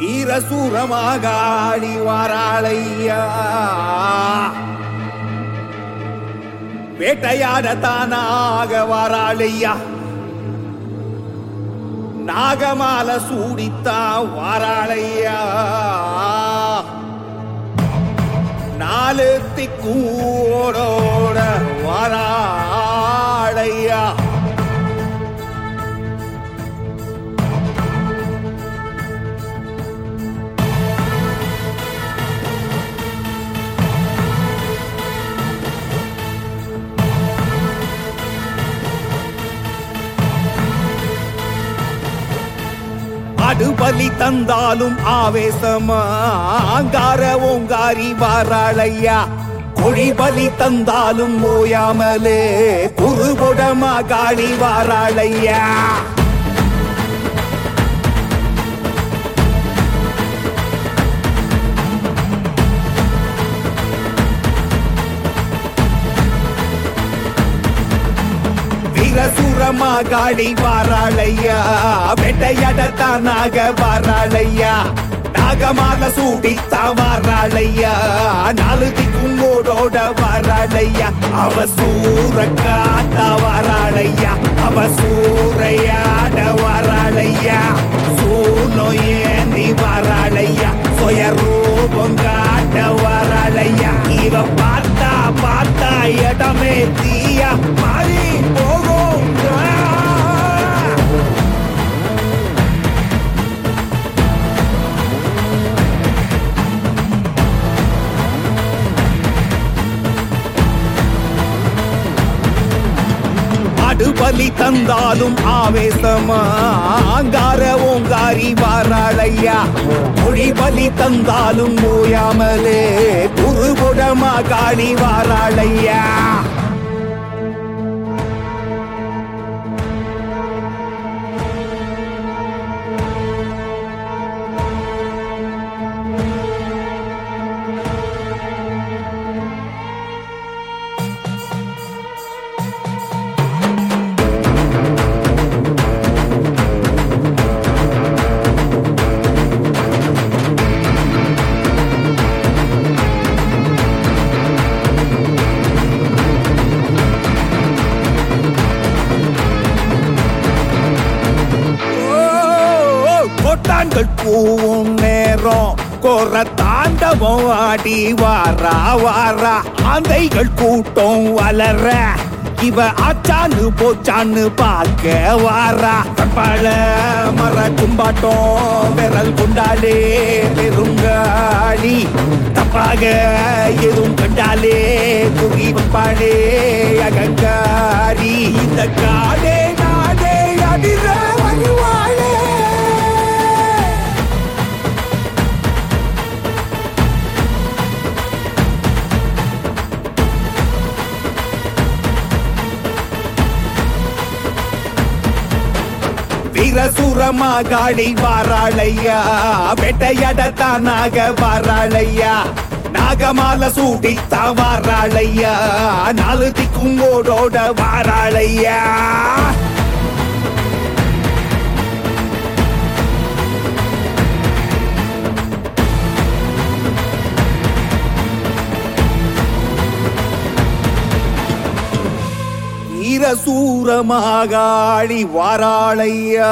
வீரசூரமாக ஆடி வாராளையா வேட்டையாட தானாக வாராளையா நாகமால சூடித்தான் வாராளையா நாலு திக்கூடோட வாராளையா அடுபலி தந்தாலும் ஆவேசமா அங்கார ஓங்காரி வாராளையா கொடி பலி தந்தாலும் ஓயாமலே குருபுடமா காளி வாராளையா வீரசூரமா காடி வாராளையா வெட்டையடத்தானாக வாராளையா நாகமால சூடித்தான் வாராளையா நாலு திக்குங்கோடோட வாராளையா அவ சூற காத்தா வாராளையா அவ சூறையாட வாராளையா சூனோ ஏந்தி வாராளையா சுய ரூபம் காட்ட வாராளையா இவ பார்த்தா பார்த்தா இடமே தீயா மாறி போகும் ஆ! அடுபலி தந்தாலும் ஆவேசமா அங்கார ஓங்காரி வாராளையா மொழி பலி தந்தாலும் ஓயாமலே குருபுடமா காளி வாராளையா ஓ, கொட்டான்கள் பூவும் நேரம் கோர தாண்டவம் ஆடி வாரா வாரா ஆந்தைகள் கூட்டம் வளர இவ ஆச்சான்னு போச்சான்னு பார்க்க வாரா பழ மர கும்பாட்டம் விரல் கொண்டாலே பெருங்காளி தப்பாக எதுவும் கண்டாலே புகி வைப்பாளே அகங்காரி இந்த காடே நாடே அதிர வருவாளே வீரசூரமா காடி வாராளையா வெட்டையடத்தானாக வாராளையா நாகமால சூடித்தான் வாராளையா நாலு திக்குங்கோடோட வாராளையா வீரசூரமாகாளி வாராளையா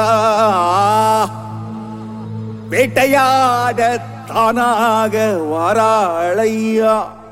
வேட்டையாட தானாக வாராளையா